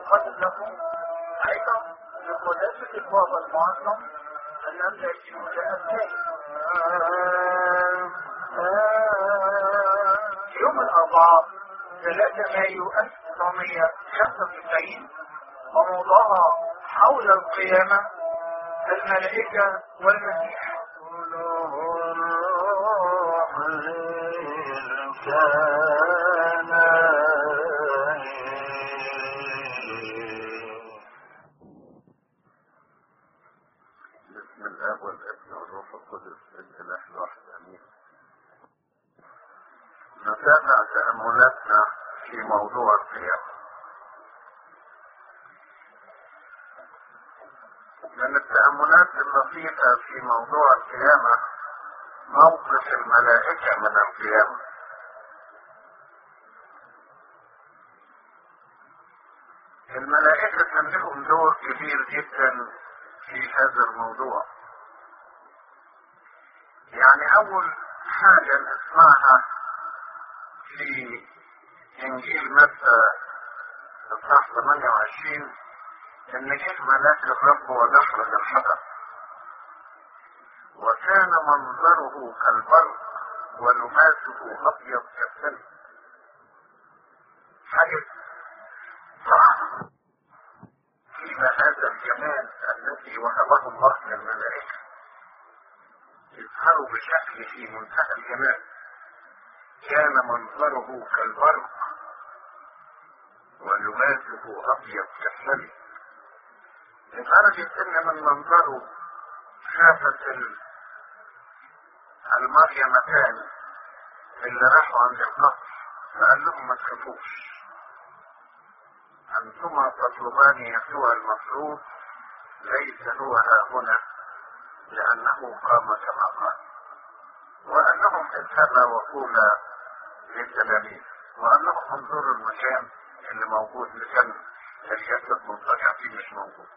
لكم ايضا بقداسة البابا المعظم ان يجب لأبنائي يوم الاربعاء 3 مايو 1995 وموضوعها حول القيامة الملائكة والمسيح بسم الاب والابن والروح القدس الاله الواحد امين نتابع تاملاتنا في موضوع القيامه من التاملات اللطيفه في موضوع القيامه موقف الملائكه من القيامه الملائكه كان لهم دور كبير جدا في هذا الموضوع يعني اول حاجة نسمعها في انجيل متى اصحاح 28 ان جه ملاك الرب ودحرج الحجر وكان منظره كالبرق ولباسه ابيض كالثلج حاجة صعبة فيما هذا الجمال الذي وهبه الله للملائكة يظهر بشكل في منتهى الجمال كان منظره كالبرق ولباسه أبيض كالثلج لدرجة إن من منظره شافت المريمتان اللي راحوا عند القصر فقال لهم ما تخافوش أنتما تطلبان يسوع المفروض ليس هو ها هنا لأنه قام كما قال وأنهم اذهبا وقولا للتلاميذ وأنهم انظروا المكان اللي موجود لكن الجسد منطقع فيه مش موجود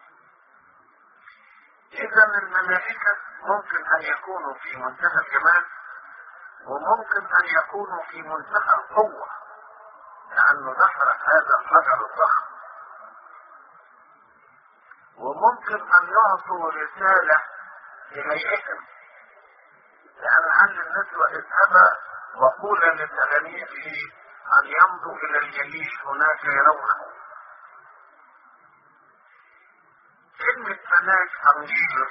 إذا الملائكة ممكن أن يكونوا في منتهى الجمال وممكن أن يكونوا في منتهى القوة لأنه دحرج هذا الحجر الضخم وممكن أن يعطوا رسالة إليهم لأن عن النسوة اذهبا وقولا لتلاميذه أن يمضوا إلى الجليل هناك يرونه كلمة ملاك أنجيلوس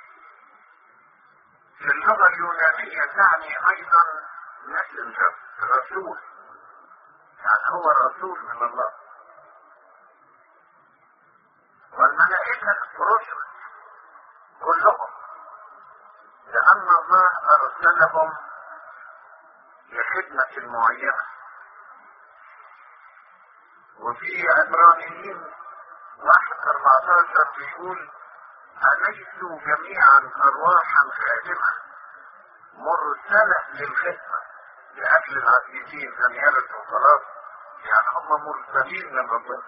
في اللغة اليونانية تعني أيضا ماسنجر رسول يعني هو رسول من الله والملائكة رسل كلهم لأن الله أرسلهم لخدمة معينة وفي عبرانيين واحد 14 بيقول أليسوا جميعا أرواحا خادمة مرسلة للخدمة لأجل العزيزين أن يرثوا خلاص يعني هم مرسلين من ربنا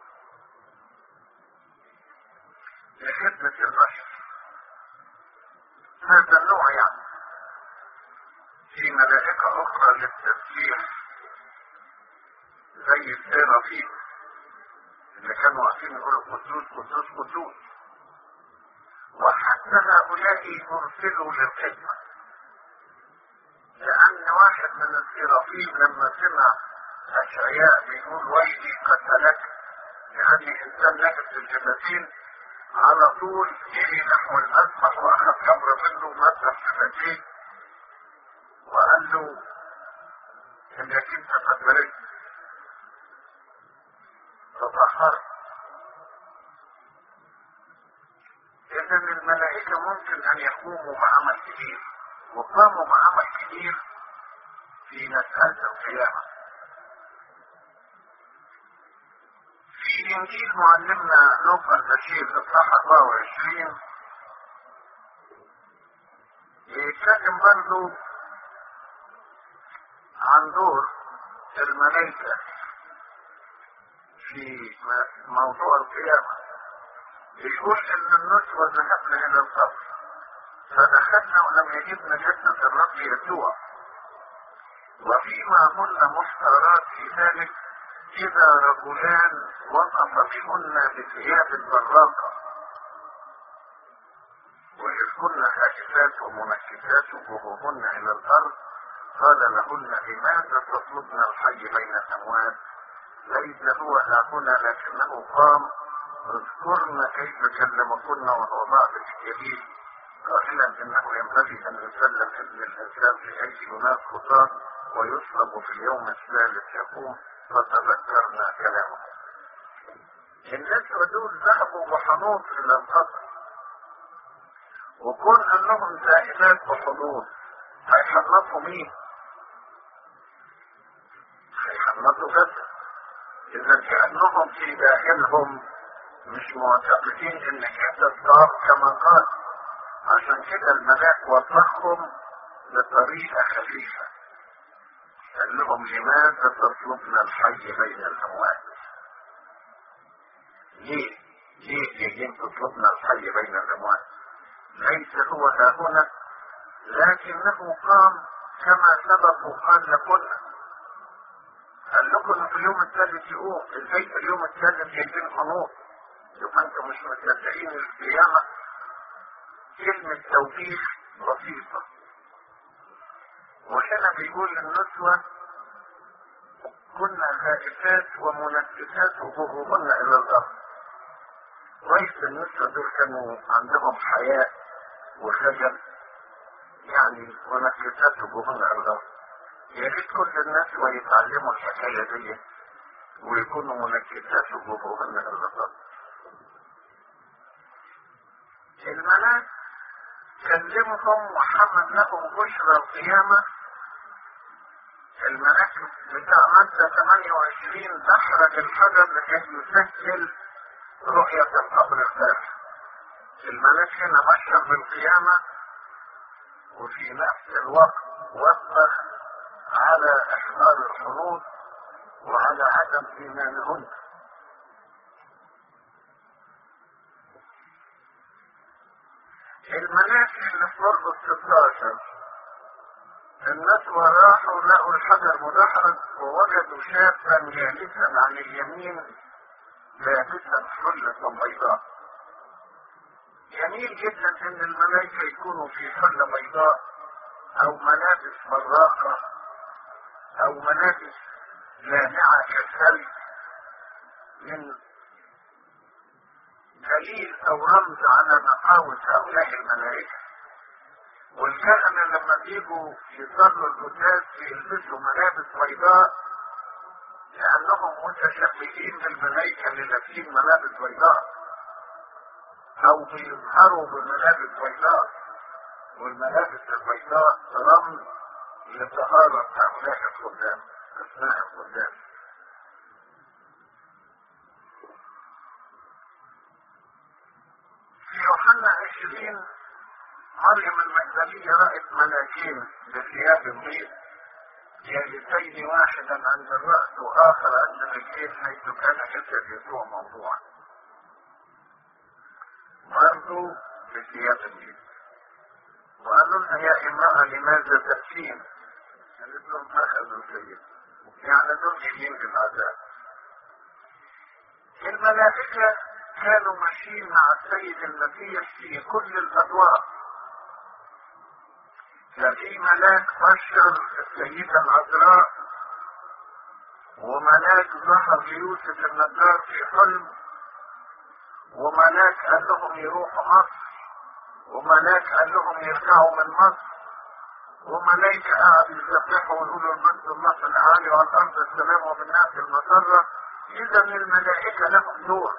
لخدمة البشر هذا النوع يعني في ملائكة أخرى للتسبيح زي السيرافيم اللي كانوا واقفين يقولوا قدوس قدوس قدوس وحتى هؤلاء أرسلوا للخدمة لأن واحد من السرافيم لما سمع أشعياء بيقول ويلي قتلك يعني إنسان نجس الجبتين على طول جري نحو الأسبح وأخذ جمر منه ومسح شفتيه وقال له إنك أنت قد مرضت تطهر إذا الملائكة ممكن أن يقوموا بعمل كبير وقاموا بعمل كبير في مسألة القيامة في إنجيل معلمنا لوقا البشير إصحاح 24 بيتكلم برضه عن دور الملائكة في موضوع القيامة يقول إن النسوة ذهبنا إلى القبر فدخلنا ولم يجدنا جنة الرب يسوع وفيما هن محتارات في ذلك إذا رجلان وقف بهن بثياب البراقة وإذ كن خائفات ومنكسات وجوههن إلى الأرض قال لهن لماذا تطلبن الحي بين الأموات ليس هو ها هنا لكنه قام اذكرن كيف كلمكن وهو بعض الكبير قائلا انه ينبغي ان يسلم ابن الانسان في اي هناك خطاه ويصلب في اليوم الثالث يقوم فتذكرنا كلامه الناس دول ذهبوا بحنوط الى القبر وكون انهم ذاهبات بحنوط هيحنطوا مين؟ هيحنطوا جسد اذا كانهم في داخلهم مش معتقدين ان الجسد ضار كما قال عشان كده الملاك وضحهم بطريقه خفيفه قال لهم لماذا تطلبنا الحي بين الاموات ليه ليه جايين تطلبنا الحي بين الاموات ليس هو ها هنا لكنه قام كما سبق وقال لكنا قال لكم في اليوم الثالث يقوم ازاي في اليوم الثالث جايبين حنوط يبقى انتم مش مصدقين القيامه كلمه توبيخ بسيطه وهنا بيقول النسوة كنا خائفات ومنكسات وجوههن إلى الأرض كويس النسوة دول كانوا عندهم حياء وخجل يعني منكسات وجوههن إلى الأرض يا ريت كل الناس يتعلموا الحكاية دي ويكونوا منكسات وجوههن إلى الأرض الملاك كلمهم وحمد لهم بشرى القيامة الملاك بتاع مادة 28 دحرج الحجر لكي يسهل رؤية القبر الثالث الملاك هنا بشر بالقيامة وفي نفس الوقت وبخ على إحضار الحروب وعلى عدم إيمانهن الملاك اللي في مرقس 16 الناس راحوا لقوا الحجر مدحرج ووجدوا شابا جالسا عن اليمين لابسا حلة بيضاء جميل جدا ان الملائكة يكونوا في حلة بيضاء او ملابس براقة او ملابس لامعة كالثلج من دليل او رمز على نقاوة هؤلاء الملائكة والكهنة لما بيجوا يصلوا القداس بيلبسوا ملابس بيضاء لأنهم متشبهين بالملائكة اللي لابسين ملابس بيضاء أو بيظهروا بملابس بيضاء والملابس البيضاء رمز لطهارة هؤلاء الخدام أثناء القداس في يوحنا عشرين مريم المجدلية رأت ملاكين بثياب بيض جالسين واحدا عند الرأس وآخر عند الرجلين حيث كان جسد يسوع موضوعا برضو بثياب بيض وقالوا لها يا امرأة لماذا تبكين؟ قالت لهم أخذوا السيد يعني دول جايين بالعذاب الملائكة كانوا ماشيين مع السيد المسيح في كل الأدوار ففي ملاك بشر السيدة العذراء وملاك ظهر ليوسف النجار في حلم وملاك قال لهم يروحوا مصر وملاك قال لهم يرجعوا من مصر وملائكة قعدوا يسبحوا ويقولوا المجد الله في الأعالي وعلى الأرض السلام وبالناس المسرة إذا الملائكة لهم دور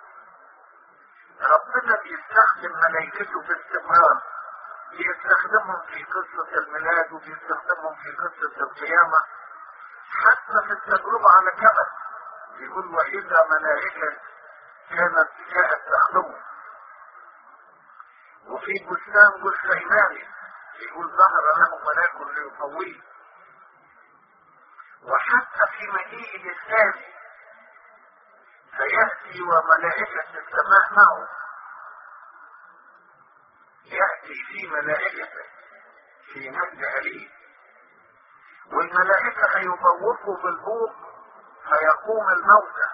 ربنا بيستخدم ملائكته باستمرار بيستخدمهم في قصة الميلاد وبيستخدمهم في قصة القيامة حتى في التجربة على جبل يقول وإذا ملائكة كانت جاءت تخدمه وفي بستان جول سيماني يقول ظهر له ملاك ليقويه وحتى في مجيء الثاني سيأتي وملائكة السماء معه يأتي في ملائكته في مجد أليه والملائكة هيبوقوا بالبوق فيقوم الموتى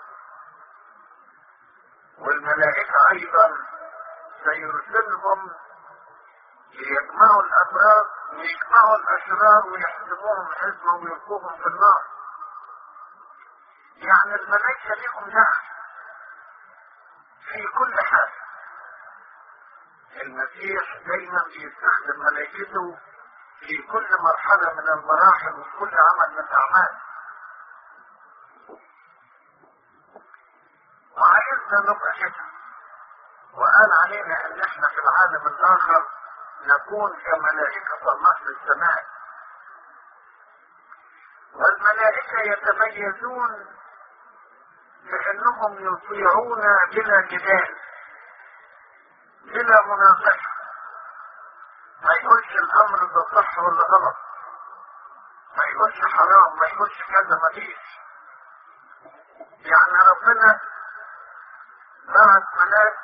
والملائكة أيضا سيرسلهم ليجمعوا الأبرار ويجمعوا الأشرار ويحسبوهم حزمة ويلقوهم في النار يعني الملائكة لهم دخل في كل حاجة المسيح دايما بيستخدم ملائكته في كل مرحلة من المراحل وفي كل عمل من الأعمال وعايزنا نبقى كده وقال علينا ان احنا في العالم الاخر نكون كملائكة الله في السماء والملائكة يتميزون بانهم يطيعون بلا جدال بلا مناقشة ما يقولش الامر ده صح ولا غلط ما يقولش حرام ما يقولش كذا ما فيش يعني ربنا بعت ملاك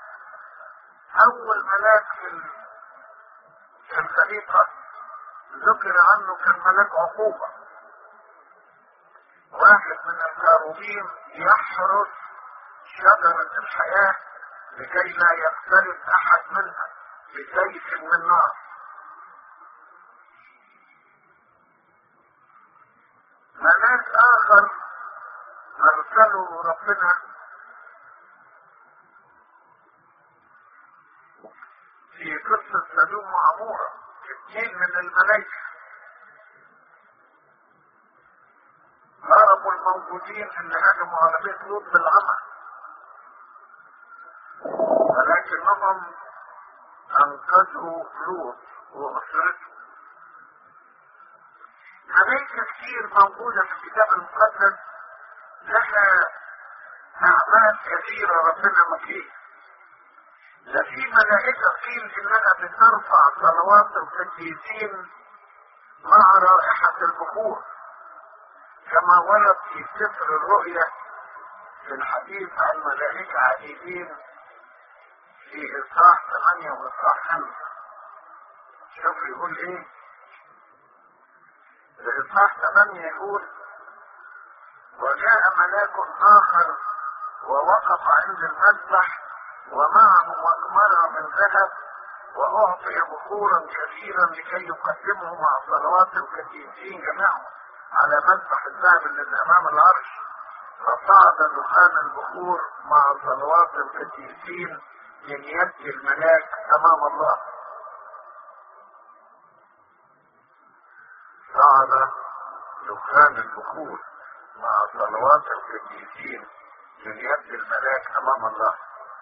اول ملاك في في الخليقة ذكر عنه كان ملاك عقوبة واحد من الكاروبين يحرس شجرة الحياة لكي لا يقترب احد منها بسيف من نار ملاك اخر ارسله ربنا في قصة سدوم وعمورة اثنين من الملائكة ضربوا الموجودين اللي هجموا على بيت لوط بالعمى ولكنهم انقذوا لوط واسرته ملائكة كتير موجودة في الكتاب المقدس لها أعمال كثيرة ربنا مكيه ده في ملائكة قيل إنها بترفع صلوات القديسين مع رائحة البخور كما ورد في سفر الرؤيا في الحديث عن ملائكة عديدين في إصحاح 8 وإصحاح 5 شوف يقول إيه في إصحاح 8 يقول وجاء ملاك آخر ووقف عند المذبح ومعه مقمرة من ذهب وأعطي بخورا كثيرا لكي يقدمه مع صلوات القديسين جميعهم على مذبح الذهب اللي أمام العرش فصعد دخان البخور مع صلوات القديسين من يد الملاك أمام الله صعد دخان البخور مع صلوات القديسين من يد الملاك أمام الله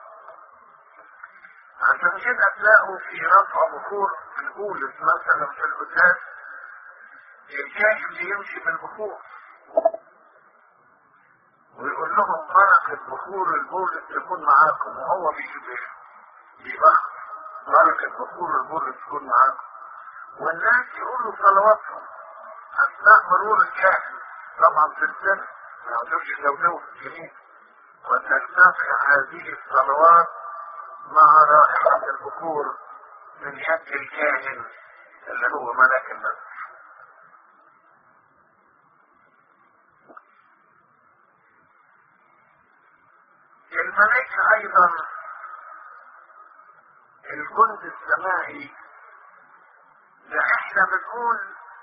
عشان كده تلاقوا في رفع بخور البولس مثلا في القداس الكاهن اللي يمشي بالبخور ويقول لهم بركة بخور البولس تكون معاكم وهو بيجي بيبخر بركة بخور البولس تكون معاكم والناس يقولوا صلواتهم أثناء مرور الكاهن طبعا في السنة ما يقدرش يدولوا جميل وترتفع هذه الصلوات مع رائحة البخور من يد الكاهن اللي هو ملك المسجد الملائكة أيضا الجند السماعي ده احنا بنقول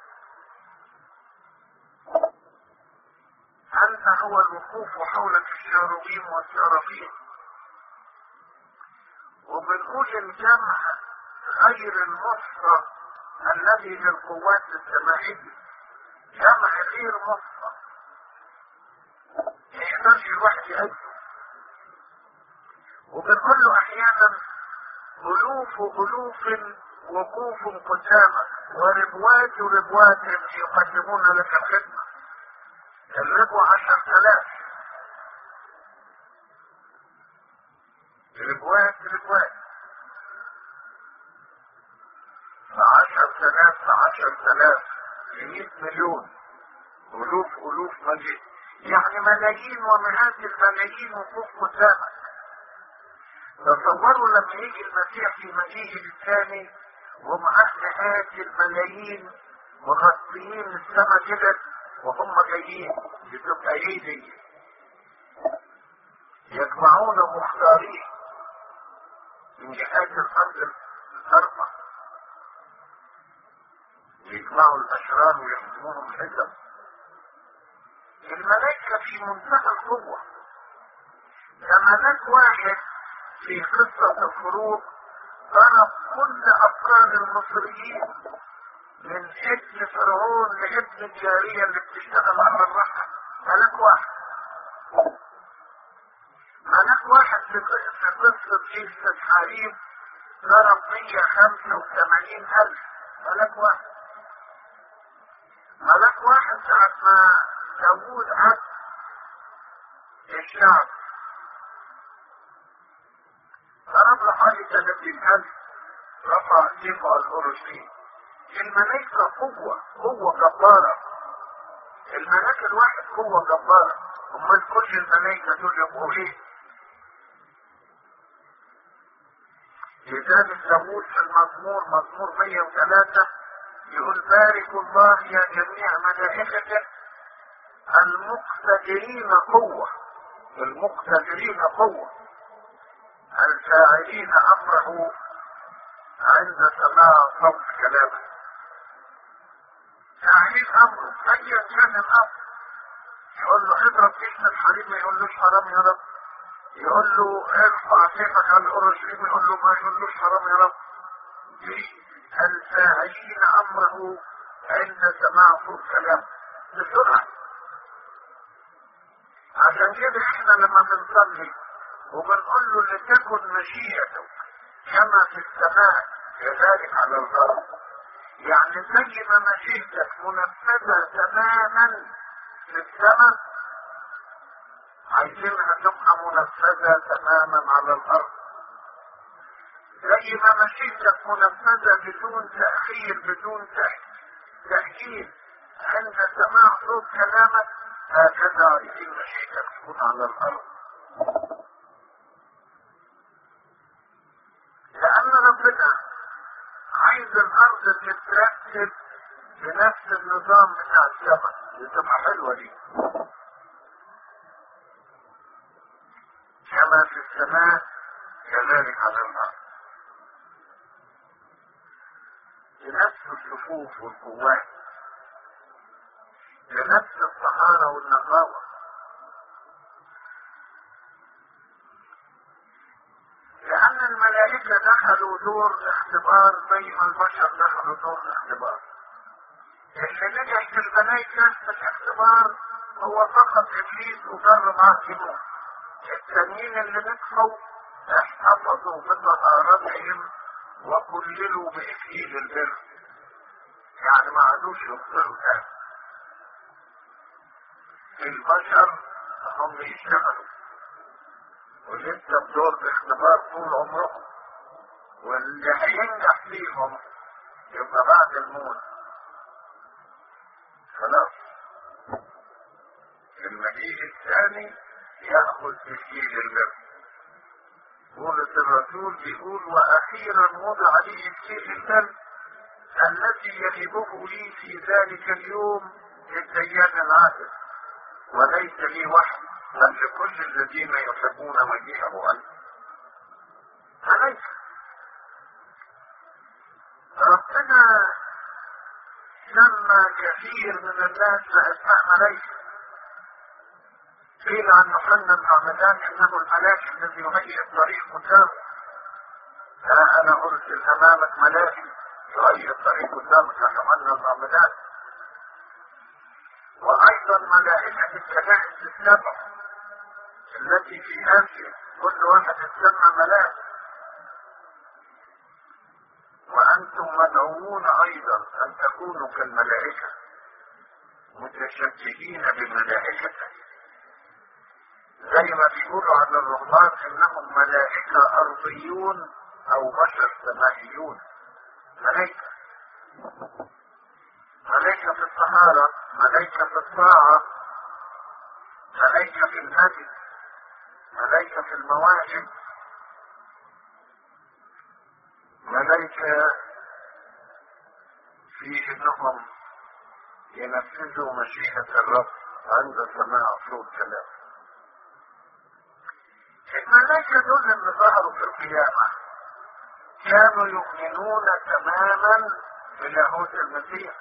أنت هو الوقوف حولك الشاروبيم والسرافيم وبنقول الجمع غير المفرد الذي للقوات السماعية جمع غير مفرد ما يقدرش الواحد يأجل وبنقول له أحيانا ألوف ألوف وقوف قدامك وربوات ربوات يقدمون لك الخدمة الربو عشر ثلاث ربوات ربوات فعشر ثلاث فعشر ثلاث لمئة مليون ألوف ألوف ملايين يعني ملايين ومئات الملايين وقوف قدامك تصوروا لما يجي المسيح في مجيئه الثاني ومعاه مئات الملايين مغطيين السماء كده وهم جايين بتبقى ايه دي يجمعون مختارين من جهات الارض الاربع يجمعوا الاشرار ويحكموهم حزب الملائكة في منتهى القوة لما مات واحد في قصة الخروج ضرب كل أفكار المصريين من ابن فرعون لابن الجارية اللي بتشتغل على الرحم ملك واحد ملك واحد في في قصة جيسة حريم ضرب 185 ألف ملك واحد ملك واحد ساعة ما داوود عد الشعب ضرب له حوالي 30000 رفع سيفه على الأورشليم الملائكة قوة قوة جبارة الملاك الواحد قوة جبارة أمال كل الملائكة دول يبقوا إيه؟ لذلك داوود في المزمور مزمور 103 يقول بارك الله يا جميع ملائكته المقتدرين قوة المقتدرين قوة الفاعلين أمره عند سماع صوت كلامه فاعلين أمره أيا كان الأمر يقول له اضرب جسم الحريم ما يقولوش حرام يا رب يقول له ارفع سيفك على الأورشليم يقول له ما يقولوش حرام يا رب الفاعلين أمره عند سماع صوت كلامه بسرعة عشان كده احنا لما بنصلي وبنقول له لتكن مشيئتك كما في السماء كذلك على الارض يعني زي ما مشيئتك منفذة تماما في السماء عايزينها تبقى منفذة تماما على الارض زي ما مشيئتك منفذة بدون تأخير بدون تأكيد عند سماع صوت كلامك هكذا عايزين مشيئتك تكون على الارض لان ربنا عايز الارض تترتب بنفس النظام بتاع السماء دي تبقى حلوه دي كما في السماء كذلك على الارض بنفس الصفوف والقوات لنفس الطهارة والنقاوة لأن الملائكة دخلوا دور اختبار زي ما البشر دخلوا دور الاختبار اللي نجح في الملائكة في الاختبار هو فقط إبليس وجر معاه كده التانيين اللي نجحوا احتفظوا بطهارتهم وكللوا بإكليل البر يعني ما عادوش يخطروا تاني البشر هم يشتغلوا ولسه بدور باختبار طول عمرهم واللي هينجح فيهم يبقى بعد الموت خلاص المجيء الثاني يأخذ تشكيل البر بولس الرسول بيقول وأخيرا وضع لي تشكيل البر الذي يهبه لي في ذلك اليوم للديان العادل وليس لي وحدي بل لكل الذين يحبون مجيئه أنت فليس ربنا سمى كثير من الناس بأسماء ملائكة قيل عن يوحنا بن عمدان انه الملاك الذي يهيئ الطريق قدامه ها انا ارسل امامك ملاك يهيئ الطريق قدامك يا يوحنا بن عمدان وايضا ملائكة الكنائس السبع التي في اسيا كل واحد تسمى ملاك وانتم مدعوون ايضا ان تكونوا كالملائكة متشبهين بملائكته زي ما بيقولوا عن الرهبان انهم ملائكة ارضيون او بشر سمائيون ملائكة ملائكة في الطهارة ملائكة في الطاعة ملائكة في الهدي ملائكة في المواهب ملائكة في انهم ينفذوا مشيئة الرب عند سماع صوت كلامه الملائكة دول اللي ظهروا في القيامة كانوا يؤمنون تماما بلاهوت المسيح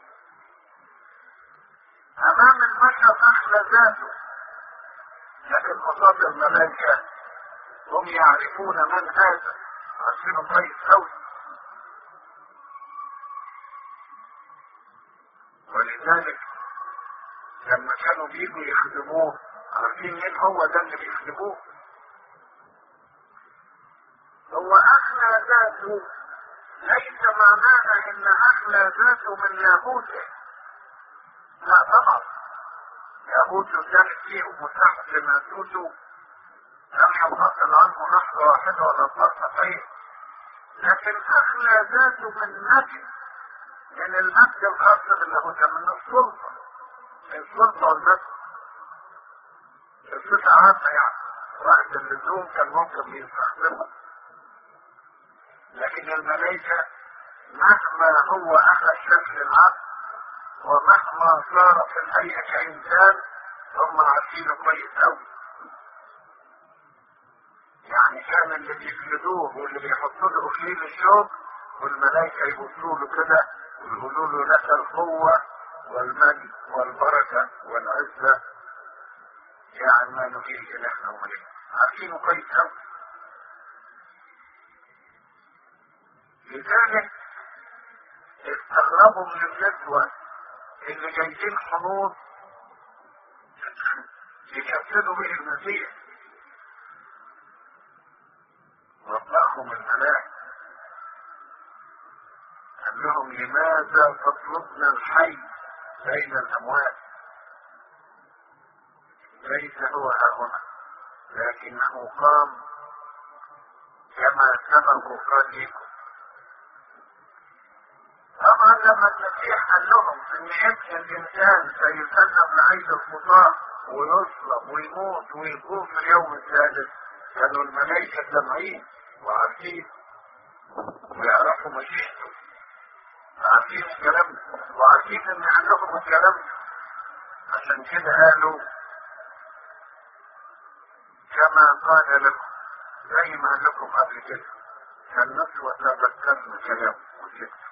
أمام البشر أخلى ذاته لكن قصاد الملائكة هم يعرفون من هذا عارفينه كويس أوي ولذلك لما كانوا بيجوا يخدموه عارفين مين هو ده اللي بيخدموه هو أخلى ذاته ليس معناها إن أخلى ذاته من لاهوته لا طبعا لاهوته كانت فيه متاح لناسوته لم ينفصل عنه لحظة واحدة ولا طرفتين لكن أخلى ذاته من مجد من المجد الخاص باللاهوت من السلطة السلطة والمجد الصفة عامة يعني وعند اللزوم كان ممكن يستخدمها لكن الملائكة مهما هو أخذ شكل العبد ومهما صار في الهيئة كإنسان هم عارفينه كويس أوي يعني كان اللي بيجلدوه واللي بيحطوا له أكليل الشوك والملائكة يبصوا له كده ويقولوا له لك القوة والمجد والبركة والعزة يا عمان في إلهنا وملك عارفينه كويس أوي لذلك استغربوا من الجدوى اللي جايبين حنوط يكفلوا به المسيح وطلعهم الملاك قال لهم لماذا تطلبنا الحي بين الاموات ليس هو ها هنا لكنه قام كما سبق قال لكم طبعا لما المسيح قال لهم ان ابن الانسان سيسلم لعيد الخطاه ويصلب ويموت ويقوم في اليوم الثالث كانوا الملائكه سامعين وعارفين ويعرفوا مشيئته عارفين الكلام وعارفين ان عندهم الكلام عشان كده قالوا كما قال لكم زي ما قال لكم قبل كده فالنسوة تذكرنا كلام وسكتوا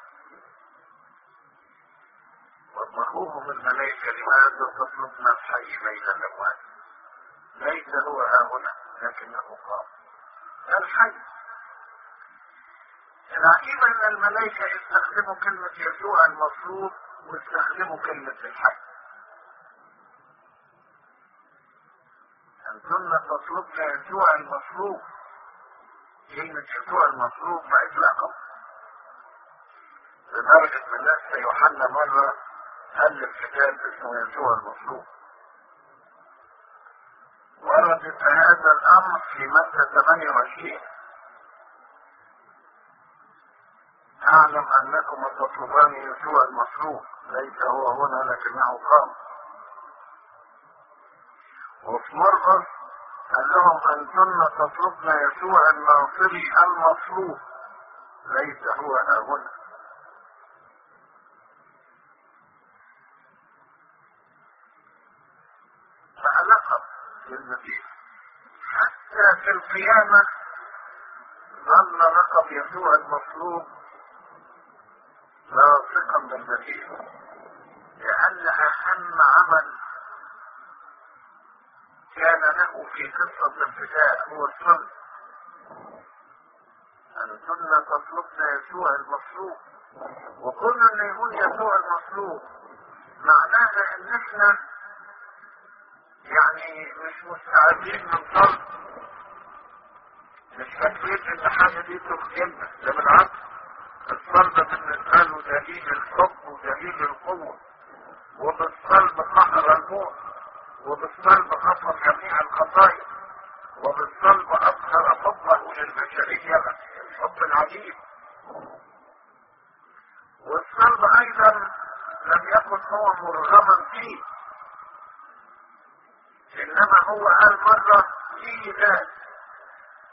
وضحوهم الملائكة لماذا تطلبنا الحي بين الأموات ليس هو ها هنا لكنه قام الحي العجيب ان الملائكة يستخدموا كلمة يسوع المصلوب ويستخدموا كلمة الحي أنتن تطلبن يسوع المصلوب كلمة يسوع المصلوب بقت لقب لدرجة من نفس يوحنا مرة ألف كتاب اسمه يسوع المصلوب وردت هذا الأمر في مادة 28 أعلم أنكم تطلبان يسوع المصلوب ليس هو هنا لكنه قام وفي مرقس قال لهم أنتن تطلبن يسوع الناصري المصلوب ليس هو ها هنا فلقب للمسيح حتى في القيامة ظل لقب يسوع المصلوب لاصقا بالمسيح لأن أهم عمل كان له في قصة الفداء هو الصلب أنتن تطلبن يسوع المصلوب وكنا ان يقول يسوع المصلوب معناها ان احنا يعني مش مستعدين من طلب مش فاكرين ان حاجه دي تخجلنا ده بالعكس الصلب بالنسبه له دليل الحب ودليل القوه وبالصلب قهر الموت وبالصلب غفر جميع الخطايا وبالصلب اظهر حبه للبشريه الحب العجيب والصلب ايضا لم يكن هو مرغما فيه انما هو قال مرة فيه ذات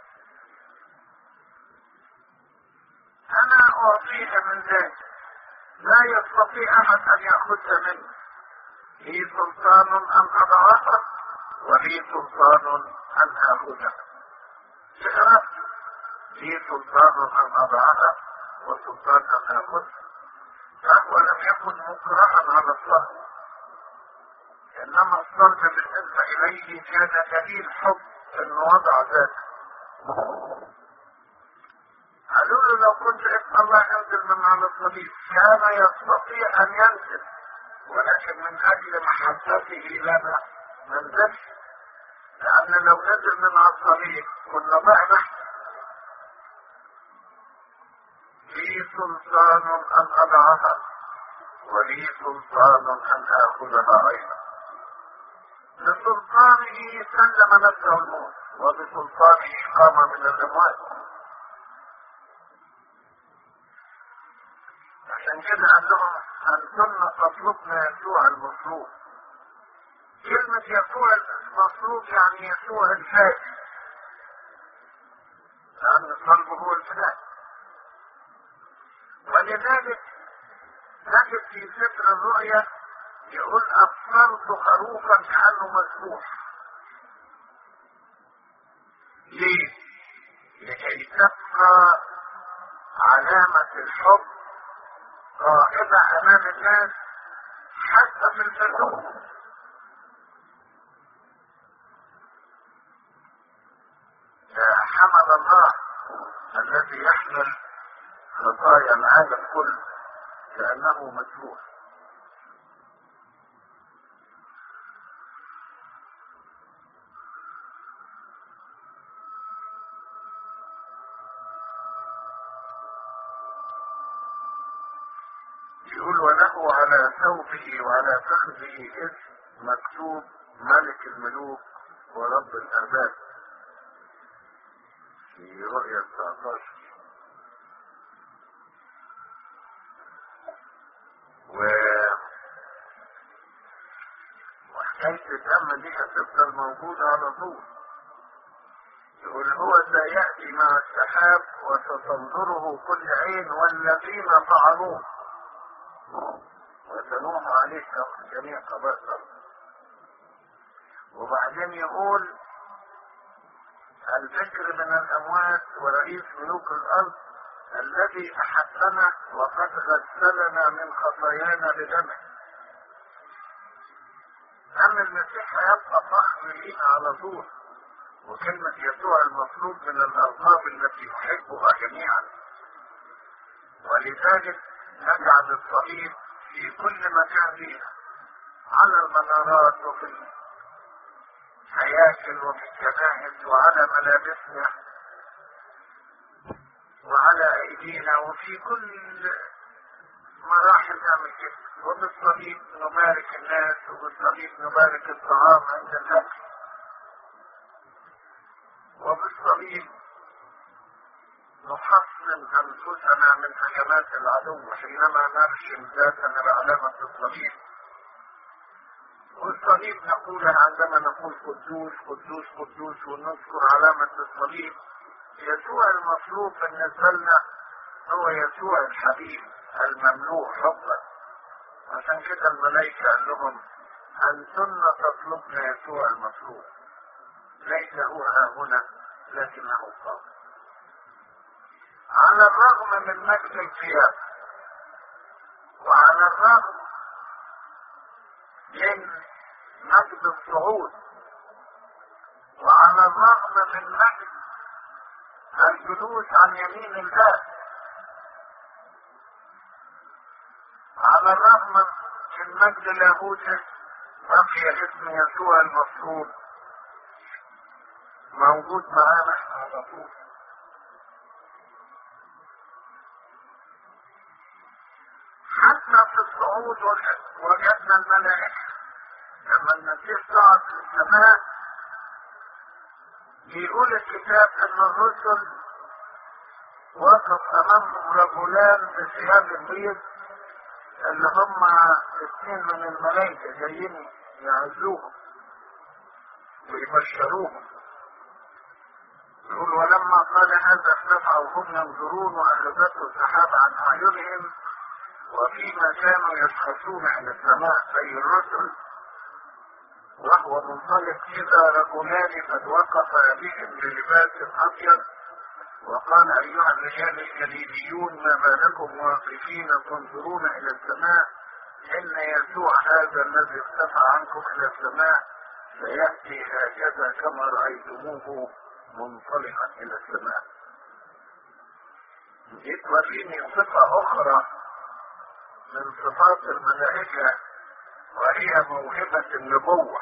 انا اعطيك من ذات لا يستطيع احد ان ياخذها منه لي سلطان ان اضعها ولي سلطان ان اخذها بارادتي لي سلطان ان اضعها وسلطان ان اخذها فهو لم يكن مكرها على الصلب انما الصلب بالنسبه اليه كان دليل حب انه وضع ذاته قالوا له لو كنت ابن الله انزل من على الصليب كان يستطيع ان ينزل ولكن من اجل محبته لنا ما نزلش لان لو نزل من على الصليب كنا ضعنا لي سلطان ان اضعها ولي سلطان ان اخذها ايضا بسلطانه سلم نفسه الموت وبسلطانه قام من الاموات عشان كده قال لهم انتن تطلبنا يسوع المطلوب كلمة يسوع المطلوب يعني يسوع الفاتح لأن الصلب هو الفداء ولذلك نجد في سفر الرؤيا يقول أبصرت خروفا كأنه مذبوح ليه؟ لكي تبقى علامة الحب قائمة أمام الناس حتى في الفردوس حمل الله الذي يحمل خطايا العالم كله كأنه مذبوح يقول وله على ثوبه وعلى فخذه اسم مكتوب ملك الملوك ورب الأرباب في رؤية 19 و وحكاية الدم دي هتفضل موجودة على طول يقول هو سيأتي مع السحاب وستنظره كل عين والذين فعلوه وسنوح عليه جميع قبائل الأرض وبعدين يقول الفكر من الأموات ورئيس ملوك الأرض الذي أحبنا وقد غسلنا من خطايانا بدمه أما المسيح هيبقى فخر لينا على طول وكلمة يسوع المطلوب من الألقاب التي نحبها جميعا ولذلك نجعل الصليب في كل مكان لينا على المنارات وفي الهياكل وفي الكنائس وعلى ملابسنا وعلى ايدينا وفي كل مراحل نعمل كده وبالصليب نبارك الناس وبالصليب نبارك الطعام عند الاكل وبالصليب نحصن انفسنا من هجمات العدو حينما نرشم ذاتنا بعلامة الصليب والصليب نقولها عندما نقول قدوس قدوس قدوس ونذكر علامة الصليب يسوع المطلوب بالنسبة لنا هو يسوع الحبيب المملوء حبا عشان كده الملائكة قال لهم أنتن تطلبن يسوع المطلوب ليس هو ها هنا لكنه قام على الرغم من مجد القيامة وعلى الرغم من مجد الصعود وعلى الرغم من مجد الجلوس عن يمين الله على الرغم من مجد لاهوته بقي اسم يسوع المفروض موجود معانا احنا على طول حتى في الصعود وجدنا الملائكة لما المسيح صعد في السماء بيقول الكتاب ان الرسل وقف امامهم رجلان بثياب البيض اللي هم اثنين من الملائكة جايين يعزوهم ويبشروهم يقول ولما قال هذا ارتفعوا هم ينظرون واخذته السحاب عن اعينهم وفيما كانوا يشخصون عن السماء أي الرسل وهو منطلق إذا رجلان قد وقفا بهم بلباس أبيض وقال أيها الرجال الجليليون ما بالكم واقفين تنظرون إلى السماء إن يسوع هذا الذي ارتفع عنكم إلى السماء سيأتي هكذا كما رأيتموه منطلقا إلى السماء. يتوريني صفة أخرى من صفات الملائكة وهي موهبة النبوة.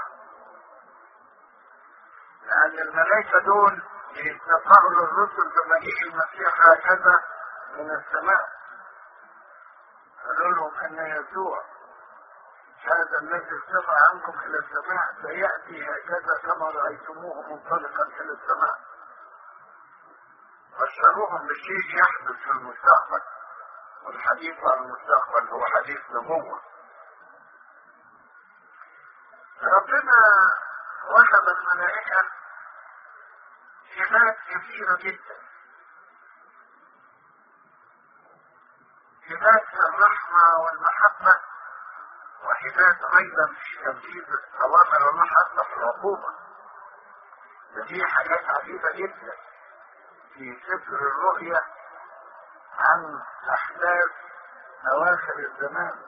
لأن الملائكة دول يتنفعوا للرسل بمجيء المسيح هكذا من السماء. قالوا لهم أن يسوع هذا الذي ارتفع عنكم الى السماء سياتي هكذا كما رايتموه منطلقا الى السماء بشروهم بشيء يحدث في المستقبل والحديث عن المستقبل هو حديث نبوة ربنا وهب الملائكة صفات كثيرة جدا صفات الرحمة والمحبة وحدات ايضا في تنفيذ اوامر الله حتى في العقوبة دي حاجات عجيبة جدا في سفر الرؤيا عن احداث اواخر الزمان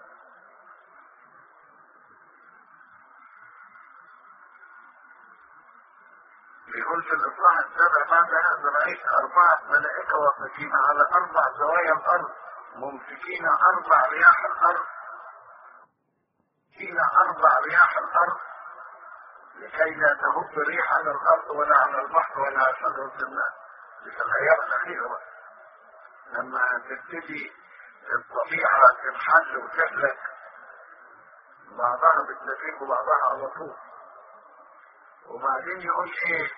بيقول في الاصحاح السابع بعد هذا رايت اربعه ملائكه واقفين على اربع زوايا الارض ممسكين اربع رياح الارض فينا أربع رياح الأرض لكي لا تهب ريح على الأرض ولا على البحر ولا على شجرة الماء في الأيام الأخيرة بقى. لما تبتدي الطبيعة تنحل وتهلك بعضها بتلاقيه بعضها على طول وبعدين يقول ايه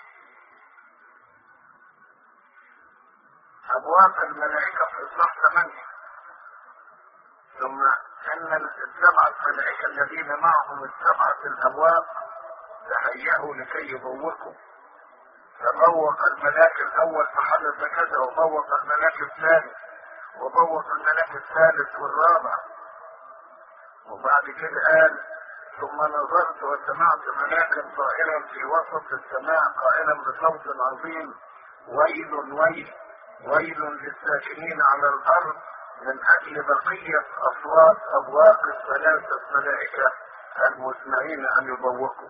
أبواب الملائكة في إصلاح ثمانية ثم أن السبعة الملائكة الذين معهم السبعة الأبواب تهيأوا لكي يبوقوا فبوق الملاك الأول فحدث كذا وبوق الملاك الثاني وبوق الملاك الثالث والرابع وبعد كده قال ثم نظرت وسمعت ملاكا طائرا في وسط السماء قائلا بصوت عظيم ويل ويل ويل للساكنين على الأرض من أجل بقية أصوات أبواق الثلاثة ملائكة المسمعين أن يبوقوا.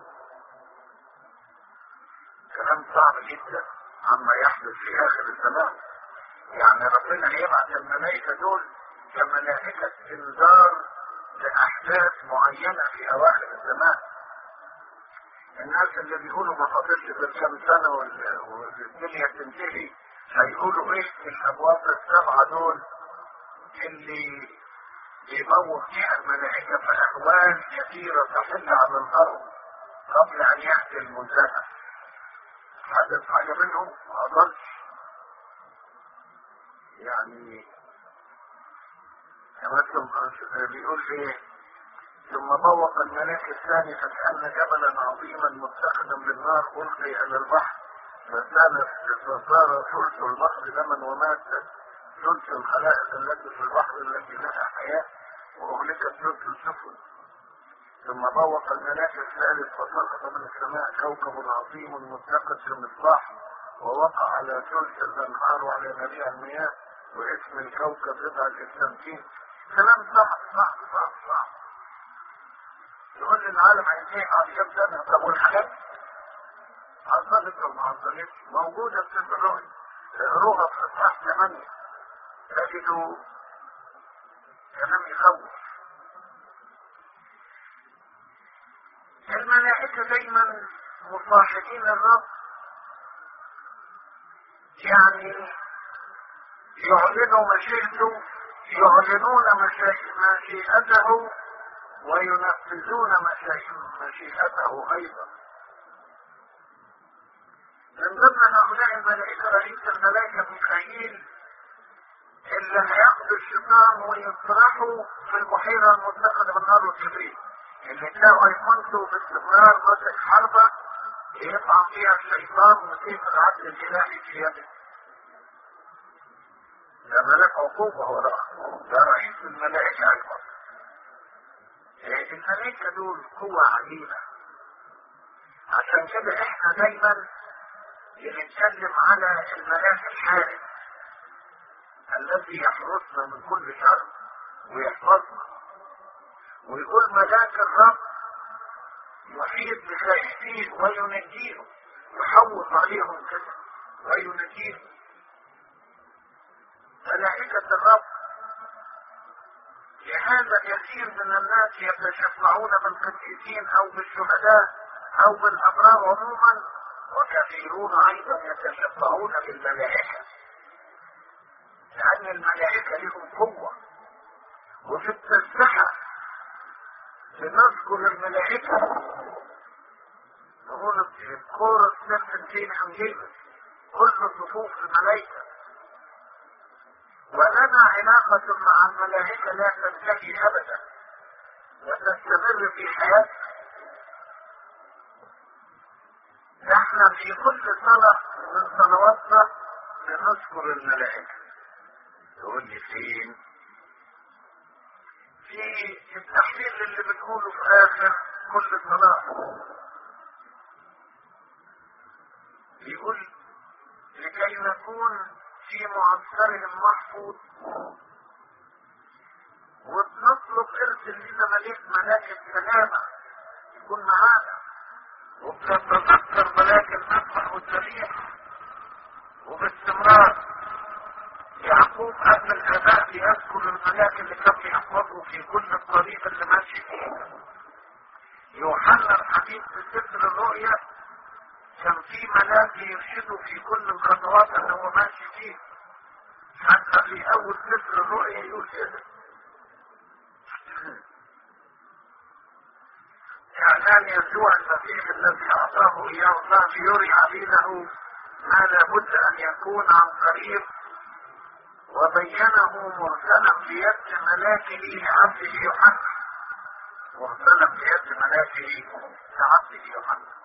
كلام صعب جدا عما يحدث في آخر الزمان. يعني ربنا هيبعت الملائكة دول كملائكة إنذار لأحداث معينة في أواخر الزمان. الناس اللي بيقولوا ما فاضلش غير كام سنة والدنيا تنتهي هيقولوا ايه الابواب السبعة دول اللي بيموت فيها الملائكة في أحوال كثيرة تحل على الأرض قبل أن يأتي المنتهى. حدث حاجة منهم ما أظنش. يعني مثل بيقول إيه ثم بوق الملاك الثاني فكأن جبلا عظيما متخذا بالنار ألقي إلى البحر فسالت فصار ثلث البحر دما ومات ثلث الخلائق التي في البحر التي لها حياة وأهلكت ثلث السفن ثم بوق الملاك الثالث فسقط من السماء كوكب عظيم متقد في المصباح ووقع على ثلث الأنهار وعلى جميع المياه واسم الكوكب ربع الإستمكين كلام صعب صعب صعب صعب يقول لي العالم هينتهي بعد كام سنة طب والحاجات حصلت وما حصلتش موجودة في الرؤية اقروها في اصحاح 8 تجدوا كلام يخوف الملائكة دايما مصاحبين الرب يعني يعلنوا مشيئته يعلنون مشيئته وينفذون مشيئته ايضا من ضمن هؤلاء الملائكة رئيس الملائكة ميخائيل اللي هياخدوا الشيطان ويطرحوا في البحيرة المتخذة بالنار والكبريت اللي تلاقوا يمنتوا باستمرار ماسك حربة يقع فيها الشيطان وسيف العدل الإلهي في يده ده ملاك عقوبة هو ده ده رئيس الملائكة أيضا الملائكة دول قوة عجيبة عشان كده احنا دايما بنتكلم على الملاك الحارس الذي يحرسنا من كل شر ويحفظنا ويقول ملاك الرب يحيط بخائفين وينجيهم يحوط عليهم كده وينجيهم ملائكة الرب لهذا كثير من الناس يتشفعون بالقديسين او بالشهداء او بالابرار عموما وكثيرون ايضا يتشفعون بالملائكه لان الملائكه لهم قوه وفي التسبحه بنذكر الملائكه نقول الكورة سنتين انجيلس كل صفوف الملائكه ولنا علاقة مع الملائكة لا تنتهي أبدا وتستمر في حياتنا نحن في كل صلاة من صلواتنا بنذكر الملائكة تقول لي فين؟ في التحليل اللي بنقوله في آخر كل صلاة بيقول لكي نكون في معسكرهم محفوظ وبنطلب ارسل لنا ملك ملاك السلامة يكون معانا وبنتذكر ملاك المذبح والذبيح وباستمرار يعقوب قبل الاباء يذكر الملاك اللي كان بيحفظه في كل الطريق اللي ماشي فيه يوحنا الحبيب في سفر الرؤيا كان في ملاك يرشده في كل الخطوات اللي هو ماشي فيه حتى في اول سفر الرؤيا يقول كده اعلان يسوع المسيح الذي اعطاه اياه الله ليري عبيده ما لابد ان يكون عن قريب وبينه مرسلا بيد ملاكه لعبده يوحنا مرسلا بيد ملاكه لعبده يوحنا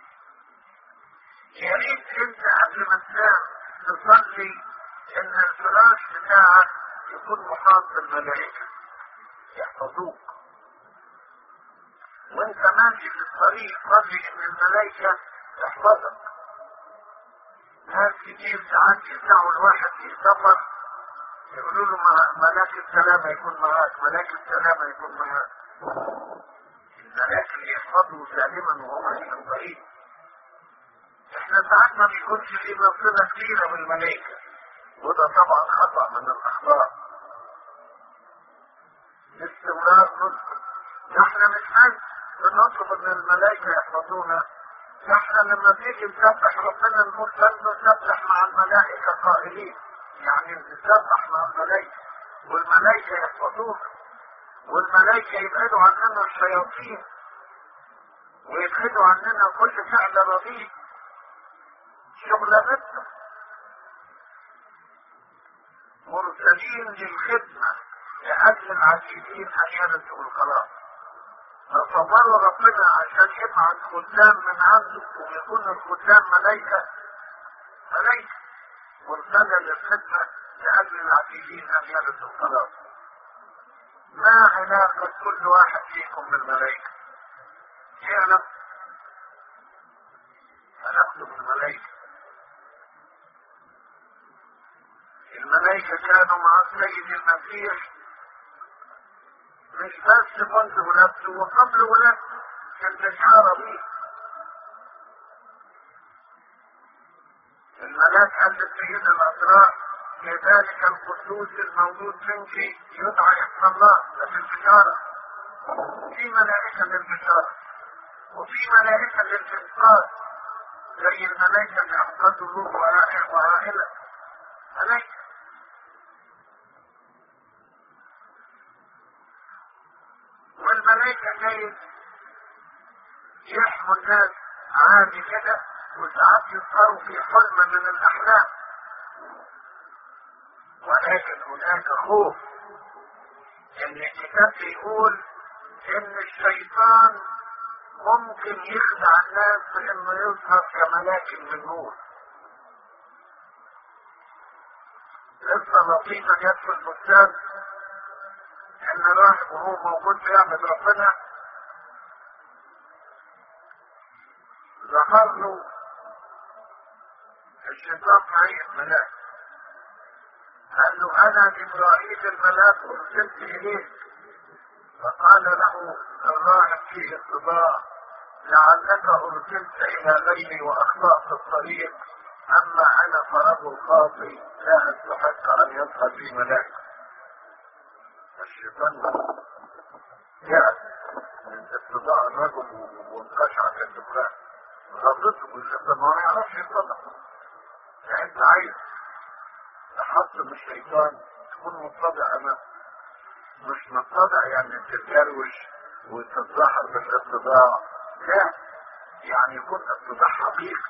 يا ريت انت قبل ما تنام تصلي ان الفراش بتاعك يكون محاط بالملائكه يحفظوك وانت ماشي في الطريق صلي ان الملائكه تحفظك ناس كتير ساعات يسمعوا الواحد في سفر يقولوا له ملاك السلامة يكون معاك ملاك السلامة يكون معاك الملاك اللي يحفظه سالما وهو ماشي في الطريق احنا ساعات ما بيكونش لينا صلة كبيرة بالملائكة وده طبعا خطأ من الأخطاء باستمرار نذكر نحن مش بس بنطلب ان الملائكة يحفظونا نحن لما تيجي نسبح ربنا نقول فلنسبح مع الملائكة قائلين يعني نسبح مع الملائكة والملائكة يحفظونا والملائكة يبعدوا عننا الشياطين ويبعدوا عننا كل فعل رديء شغلانتنا مرسلين للخدمة لأجل العاجزين أن يرثوا الخلاص تصوروا ربنا عشان يبعث خدام من عنده ويكون الخدام ملائكة ملائكة مرسلة للخدمة لأجل العاجزين أن يرثوا الخلاص ما علاقة كل واحد فيكم بالملائكة؟ ايه علاقة؟ علاقته بالملائكة الملائكة كانوا مع السيد المسيح مش بس منذ ولادته وقبل ولادته في البشارة به الملاك قال للسيد الأسرار لذلك القدوس المولود منك يدعى اسم الله ده في البشارة في ملائكة للبشارة وفي ملائكة للإنقاذ زي الملائكة اللي أنقذوا له وعائلة ملائكة والملائكة جايز يحموا الناس عادي كده وساعات يظهروا في حلم من الأحلام ولكن هناك خوف ان الكتاب بيقول ان الشيطان ممكن يخدع الناس بانه يظهر كملاك من نور قصة لطيفة جت في البستان ان راهب وهو موجود بيعبد ربنا ظهر له الشيطان معية ملاك قال له انا جبرائيل الملاك ارسلت اليك فقال له الراهب في اتباع لعلك ارسلت الى غيري واخطات الطريق اما انا فرجل خاطئ لا استحق ان يدخل في ملاك الشيطان جاء من اتباع الرجل وانقشع في الدخان غضبته بالشيطان ما يعرفش يطلع يعني انت عايز تحط من الشيطان تكون متضع امامه مش متضع يعني تتجروش وتتظاهر بالاتباع لا يعني يكون اتباع حقيقي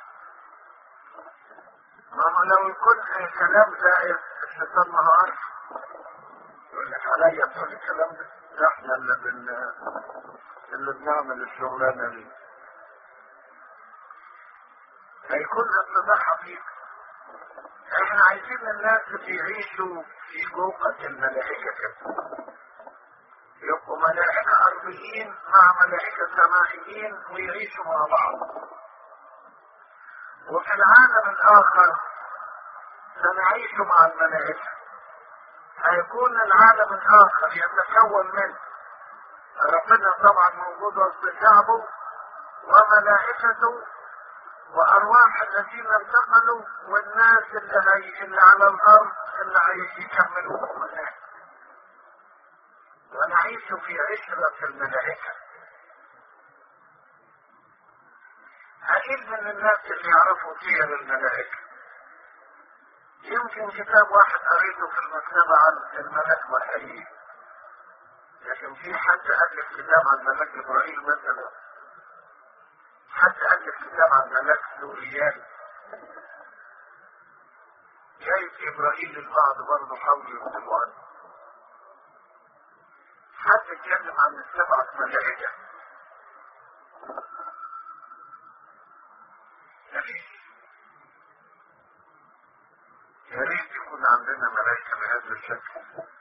ما هو لو يكون كلام زائد الشيطان ما هو عارف يقول لك عليا تقول الكلام ده ده احنا اللي بن اللي بنعمل الشغلانه دي هيكون اتباع حقيقي احنا عايزين الناس يعيشوا في جوقة الملائكة كده يبقوا ملائكة أرضيين مع ملائكة سمائيين ويعيشوا مع بعض وفي العالم الآخر سنعيش مع الملائكة هيكون العالم الآخر يتكون من ربنا طبعا موجود وسط شعبه وملائكته وأرواح الذين انتقلوا والناس اللي, هي اللي على الأرض اللي هيكملوهم هناك ونعيش في عشرة الملائكة قليل من الناس اللي يعرفوا سير الملائكة يمكن كتاب واحد قريته في المكتبة عن الملك ميخائيل لكن في حد ألف كتاب عن ملك إبراهيم مثلا حد ألف كتاب عن ملك سوريان جايز إبراهيم البعض برضه حاولوا يكتبوا عنه حد اتكلم عن السبعة ملائكة مفيش يا ريت يكون عندنا ملائكة بهذا الشكل